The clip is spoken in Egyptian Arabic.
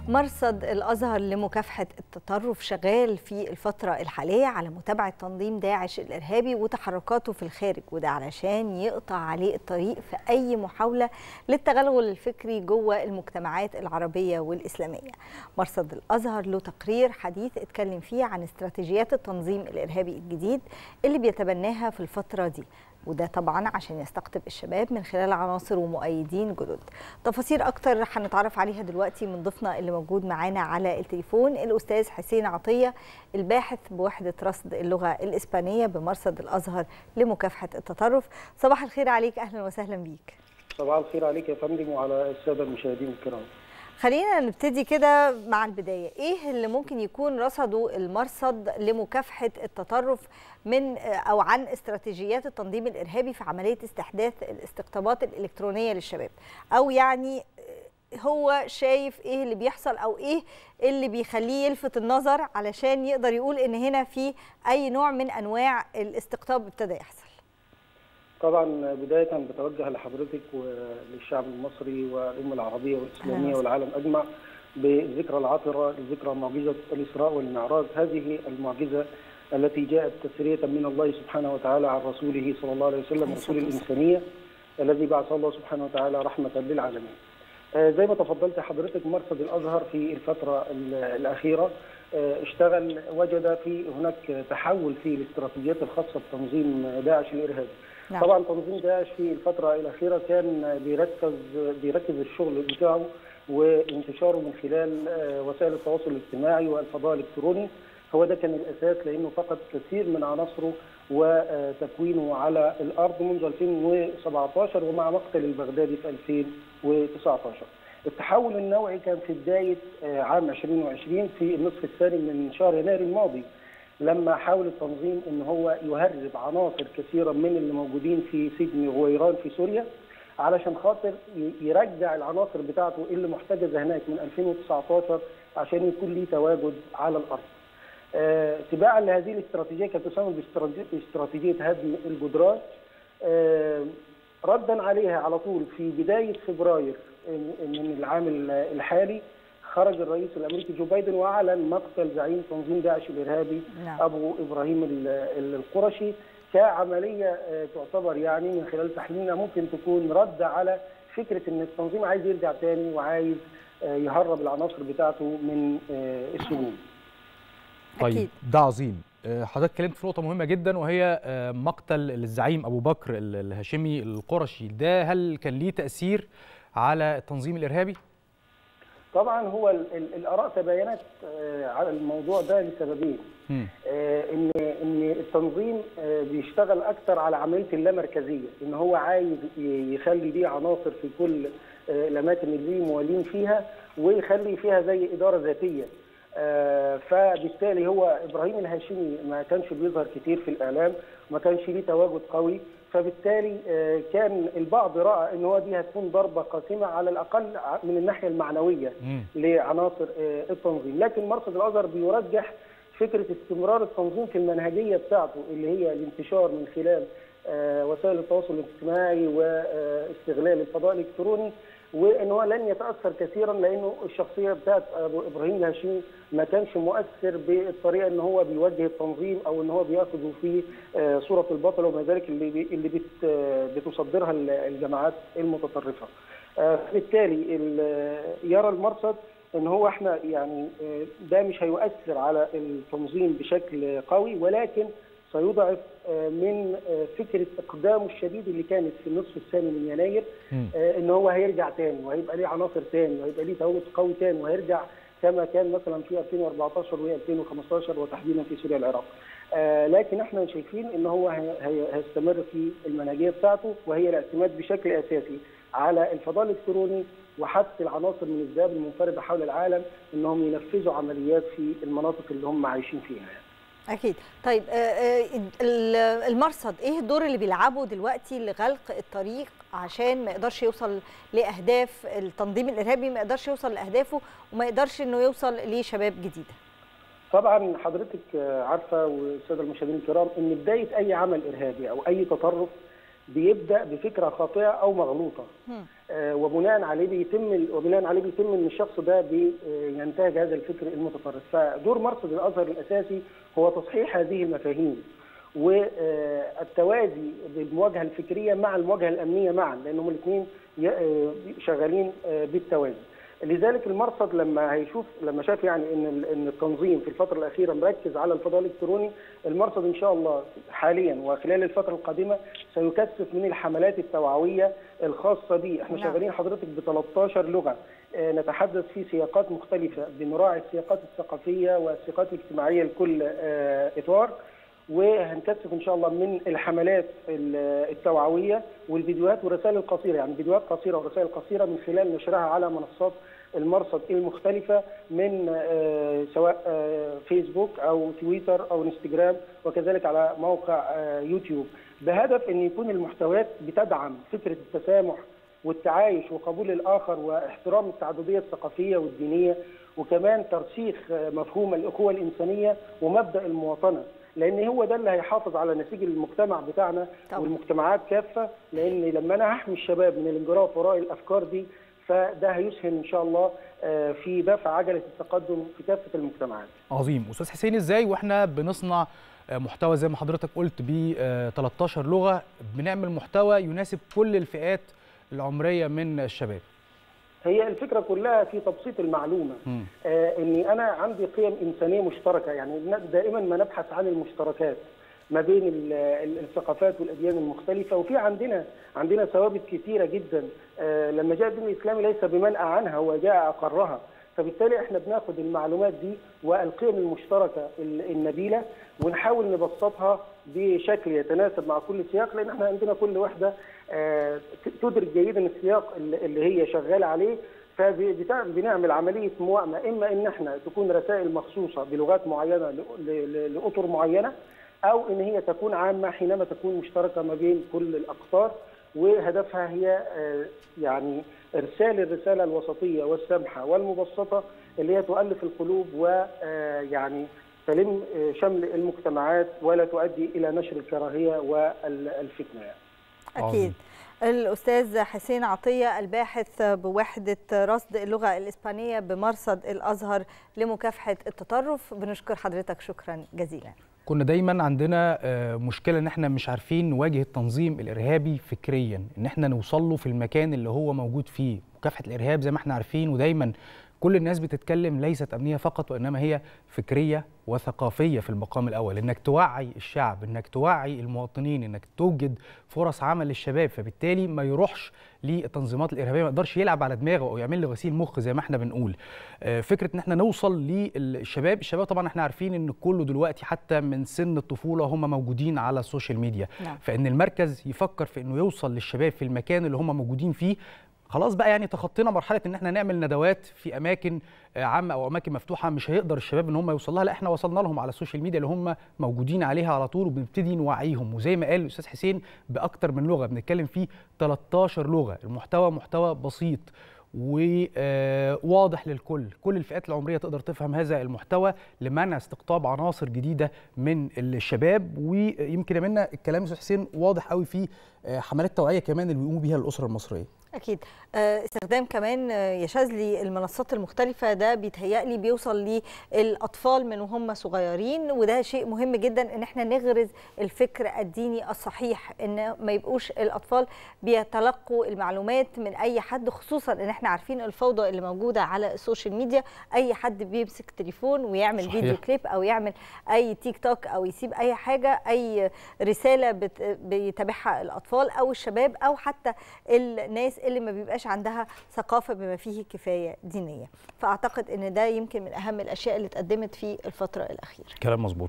مرصد الأزهر لمكافحة التطرف شغال في الفترة الحالية على متابعة تنظيم داعش الإرهابي وتحركاته في الخارج وده علشان يقطع عليه الطريق في أي محاولة للتغلغل الفكري جوه المجتمعات العربية والإسلامية مرصد الأزهر له تقرير حديث اتكلم فيه عن استراتيجيات التنظيم الإرهابي الجديد اللي بيتبناها في الفترة دي وده طبعا عشان يستقطب الشباب من خلال عناصر ومؤيدين جدد تفاصيل اكتر هنتعرف عليها دلوقتي من ضيفنا اللي موجود معانا على التليفون الاستاذ حسين عطيه الباحث بوحده رصد اللغه الاسبانيه بمرصد الازهر لمكافحه التطرف صباح الخير عليك اهلا وسهلا بيك صباح الخير عليك يا فندم وعلى الساده المشاهدين الكرام خلينا نبتدي كده مع البداية إيه اللي ممكن يكون رصده المرصد لمكافحة التطرف من أو عن استراتيجيات التنظيم الإرهابي في عملية استحداث الاستقطابات الإلكترونية للشباب أو يعني هو شايف إيه اللي بيحصل أو إيه اللي بيخليه يلفت النظر علشان يقدر يقول إن هنا في أي نوع من أنواع الاستقطاب ابتدى يحصل طبعا بداية بتوجه لحضرتك وللشعب المصري والأمة العربية والإسلامية والعالم أجمع بذكرى العطرة لذكرى معجزة الإسراء والمعراج هذه المعجزة التي جاءت تسرية من الله سبحانه وتعالى عن رسوله صلى الله عليه وسلم رسول الإنسانية الذي بعث الله سبحانه وتعالى رحمة للعالمين زي ما تفضلت حضرتك مرصد الأزهر في الفترة الأخيرة اشتغل وجد في هناك تحول في الاستراتيجيات الخاصة بتنظيم داعش الإرهابي نعم. طبعا تنظيم داعش في الفتره الاخيره كان بيركز بيركز الشغل بتاعه وانتشاره من خلال وسائل التواصل الاجتماعي والفضاء الالكتروني هو ده كان الاساس لانه فقد كثير من عناصره وتكوينه على الارض منذ 2017 ومع مقتل البغدادي في 2019. التحول النوعي كان في بدايه عام 2020 في النصف الثاني من شهر يناير الماضي. لما حاول التنظيم ان هو يهرب عناصر كثيره من اللي موجودين في سجن غويران في سوريا علشان خاطر يرجع العناصر بتاعته اللي محتجزه هناك من 2019 عشان يكون ليه تواجد على الارض. آه تباعا لهذه الاستراتيجيه كانت تسمى باستراتيجيه هدم الجدران آه ردا عليها على طول في بدايه فبراير من العام الحالي خرج الرئيس الامريكي جو بايدن واعلن مقتل زعيم تنظيم داعش الارهابي نعم. ابو ابراهيم القرشي كعمليه تعتبر يعني من خلال تحليلنا ممكن تكون رد على فكره ان التنظيم عايز يرجع تاني وعايز يهرب العناصر بتاعته من السجون. طيب ده عظيم حضرتك اتكلمت في نقطه مهمه جدا وهي مقتل الزعيم ابو بكر الهاشمي القرشي ده هل كان ليه تاثير على التنظيم الارهابي؟ طبعا هو الاراء تباينت على الموضوع ده لسببين ان ان التنظيم بيشتغل اكتر على عمليه اللامركزيه ان هو عايز يخلي دي عناصر في كل الاماكن اللي ليه موالين فيها ويخلي فيها زي اداره ذاتيه فبالتالي هو ابراهيم الهاشمي ما كانش بيظهر كتير في الاعلام ما كانش ليه تواجد قوي فبالتالي كان البعض راى ان هو دي هتكون ضربه قاسمه على الاقل من الناحيه المعنويه م. لعناصر التنظيم لكن مرصد الازهر بيرجح فكره استمرار التنظيم في المنهجيه بتاعته اللي هي الانتشار من خلال وسائل التواصل الاجتماعي واستغلال الفضاء الالكتروني وان هو لن يتاثر كثيرا لانه الشخصيه بتاعت ابو ابراهيم الهاشمي ما كانش مؤثر بالطريقه ان هو بيوجه التنظيم او ان هو بياخذ في صوره البطل وما ذلك اللي اللي بت بتصدرها الجماعات المتطرفه. بالتالي يرى المرصد ان هو احنا يعني ده مش هيؤثر على التنظيم بشكل قوي ولكن سيضعف من فكره اقدامه الشديد اللي كانت في النصف الثاني من يناير ان هو هيرجع تاني وهيبقى ليه عناصر تاني وهيبقى ليه تواجد قوي تاني وهيرجع كما كان مثلا في 2014 و 2015 وتحديدا في سوريا العراق. لكن احنا شايفين ان هو هيستمر في المنهجيه بتاعته وهي الاعتماد بشكل اساسي على الفضاء الالكتروني وحث العناصر من الذهاب المنفرده حول العالم انهم ينفذوا عمليات في المناطق اللي هم عايشين فيها. اكيد طيب المرصد ايه الدور اللي بيلعبه دلوقتي لغلق الطريق عشان ما يقدرش يوصل لاهداف التنظيم الارهابي ما يقدرش يوصل لاهدافه وما يقدرش انه يوصل لشباب جديده طبعا حضرتك عارفه والساده المشاهدين الكرام ان بدايه اي عمل ارهابي او اي تطرف بيبدا بفكره خاطئه او مغلوطه آه وبناء عليه بيتم وبناء عليه بيتم ان الشخص ده بينتهج هذا الفكر المتطرف فدور مرصد الازهر الاساسي هو تصحيح هذه المفاهيم والتوازي بالمواجهه الفكريه مع المواجهه الامنيه معا لانهم الاثنين شغالين بالتوازي لذلك المرصد لما هيشوف لما شاف يعني ان ان التنظيم في الفتره الاخيره مركز على الفضاء الالكتروني المرصد ان شاء الله حاليا وخلال الفتره القادمه سيكثف من الحملات التوعويه الخاصه به احنا نعم. شغالين حضرتك ب 13 لغه نتحدث في سياقات مختلفه بنراعي السياقات الثقافيه والسياقات الاجتماعيه لكل اطار وهنكثف ان شاء الله من الحملات التوعويه والفيديوهات والرسائل القصيره يعني فيديوهات قصيره ورسائل قصيره من خلال نشرها على منصات المرصد المختلفه من سواء فيسبوك او تويتر او انستجرام وكذلك على موقع يوتيوب بهدف ان يكون المحتويات بتدعم فكره التسامح والتعايش وقبول الاخر واحترام التعدديه الثقافيه والدينيه وكمان ترسيخ مفهوم الاخوه الانسانيه ومبدا المواطنه لان هو ده اللي هيحافظ على نسيج المجتمع بتاعنا طبعا. والمجتمعات كافه لان لما انا هحمي الشباب من الانجراف وراء الافكار دي فده هيسهم ان شاء الله في دفع عجله التقدم في كافه المجتمعات. عظيم، استاذ حسين ازاي واحنا بنصنع محتوى زي ما حضرتك قلت ب 13 لغه بنعمل محتوى يناسب كل الفئات العمريه من الشباب؟ هي الفكره كلها في تبسيط المعلومه آه اني انا عندي قيم انسانيه مشتركه يعني دائما ما نبحث عن المشتركات ما بين الثقافات والاديان المختلفه وفي عندنا عندنا ثوابت كثيره جدا آه لما جاء الدين الاسلامي ليس بمنأى عنها هو جاء اقرها فبالتالي احنا بناخد المعلومات دي والقيم المشتركه النبيله ونحاول نبسطها بشكل يتناسب مع كل سياق لان احنا عندنا كل وحده تدرك جيدا السياق اللي هي شغاله عليه فبنعمل عمليه موائمه اما ان احنا تكون رسائل مخصوصه بلغات معينه لاطر معينه او ان هي تكون عامه حينما تكون مشتركه ما بين كل الاقطار وهدفها هي يعني ارسال الرساله الوسطيه والسمحه والمبسطه اللي هي تؤلف القلوب ويعني تلم شمل المجتمعات ولا تؤدي الى نشر الكراهيه والفتنه يعني. اكيد الاستاذ حسين عطيه الباحث بوحده رصد اللغه الاسبانيه بمرصد الازهر لمكافحه التطرف بنشكر حضرتك شكرا جزيلا كنا دايما عندنا مشكله ان احنا مش عارفين نواجه التنظيم الارهابي فكريا ان احنا نوصل له في المكان اللي هو موجود فيه مكافحه الارهاب زي ما احنا عارفين ودايما كل الناس بتتكلم ليست امنيه فقط وانما هي فكريه وثقافيه في المقام الاول انك توعي الشعب انك توعي المواطنين انك توجد فرص عمل للشباب فبالتالي ما يروحش للتنظيمات الارهابيه ما يقدرش يلعب على دماغه او يعمل له غسيل مخ زي ما احنا بنقول فكره ان احنا نوصل للشباب الشباب طبعا احنا عارفين ان كله دلوقتي حتى من سن الطفوله هم موجودين على السوشيال ميديا نعم. فان المركز يفكر في انه يوصل للشباب في المكان اللي هم موجودين فيه خلاص بقى يعني تخطينا مرحله ان احنا نعمل ندوات في اماكن عامه او اماكن مفتوحه مش هيقدر الشباب ان هم يوصل لها لا احنا وصلنا لهم على السوشيال ميديا اللي هم موجودين عليها على طول وبنبتدي نوعيهم وزي ما قال الاستاذ حسين باكتر من لغه بنتكلم فيه 13 لغه المحتوى محتوى بسيط وواضح للكل كل الفئات العمريه تقدر تفهم هذا المحتوى لمنع استقطاب عناصر جديده من الشباب ويمكن يا منا الكلام استاذ حسين واضح قوي في حملات توعيه كمان اللي بيقوموا بيها الاسره المصريه اكيد استخدام كمان يا شاذلي المنصات المختلفه ده بيتهيألي بيوصل للاطفال من وهم صغيرين وده شيء مهم جدا ان احنا نغرز الفكر الديني الصحيح ان ما يبقوش الاطفال بيتلقوا المعلومات من اي حد خصوصا ان احنا عارفين الفوضى اللي موجوده على السوشيال ميديا اي حد بيمسك تليفون ويعمل صحيح. فيديو كليب او يعمل اي تيك توك او يسيب اي حاجه اي رساله بيتابعها الاطفال او الشباب او حتى الناس اللي ما بيبقاش عندها ثقافه بما فيه كفايه دينيه فاعتقد ان ده يمكن من اهم الاشياء اللي اتقدمت في الفتره الاخيره كلام مظبوط